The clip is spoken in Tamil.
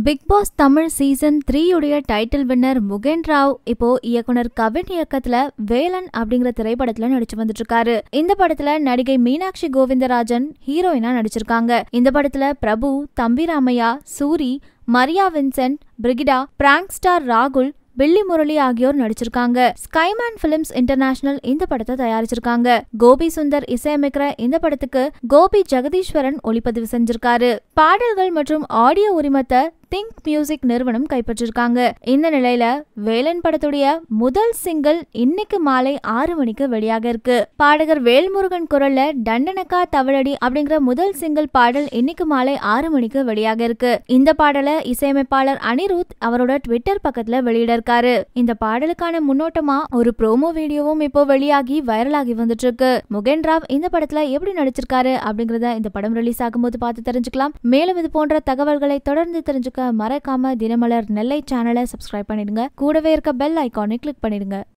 big boss Tamil season three உடைய டைட்டில் வின்னர் முகேன் ராவ் இப்போ இயக்குனர் கவின் இயக்கத்துல வேலன் அப்படிங்கிற திரைப்படத்துல நடிச்சு வந்துட்டு இருக்காரு இந்த படத்துல நடிகை மீனாட்சி கோவிந்தராஜன் ஹீரோயினா நடிச்சிருக்காங்க இந்த படத்துல Prabhu Thambi Ramaiah Soori Maria Vincent Brigida Frank Star ராகுல் பில்லி முரளி ஆகியோர் நடிச்சிருக்காங்க ஸ்கைமேன் பிலிம்ஸ் இன்டர்நேஷனல் இந்த படத்தை தயாரிச்சிருக்காங்க கோபி சுந்தர் இசையமைக்கிற இந்த படத்துக்கு கோபி ஜெகதீஸ்வரன் ஒளிப்பதிவு செஞ்சிருக்காரு பாடல்கள் மற்றும் ஆடியோ உரிமத்தை திங்க் மியூசிக் நிறுவனம் கைப்பற்றிருக்காங்க இந்த நிலையில வேலன் படத்துடைய முதல் சிங்கிள் இன்னைக்கு மாலை ஆறு மணிக்கு வெளியாக இருக்கு பாடகர் வேல்முருகன் குரல்ல டண்டனக்கா தவழடி அப்படிங்கிற முதல் சிங்கிள் பாடல் இன்னைக்கு மாலை ஆறு மணிக்கு வெளியாக இருக்கு இந்த பாடலை இசையமைப்பாளர் அனிருத் அவரோட ட்விட்டர் பக்கத்துல வெளியிட இருக்காரு இந்த பாடலுக்கான முன்னோட்டமா ஒரு ப்ரோமோ வீடியோவும் இப்போ வெளியாகி வைரலாகி வந்துட்டு இருக்கு முகேன் ராவ் இந்த படத்துல எப்படி நடிச்சிருக்காரு அப்படிங்கறத இந்த படம் ரிலீஸ் ஆகும்போது பார்த்து தெரிஞ்சுக்கலாம் மேலும் இது போன்ற தகவல்களை தொடர்ந்து தெரிஞ்சுக்க மறக்காம தினமலர் நெல்லை சேனலை சப்ஸ்கிரைப் பண்ணிடுங்க கூடவே இருக்க பெல் ஐகானை கிளிக் பண்ணிடுங்க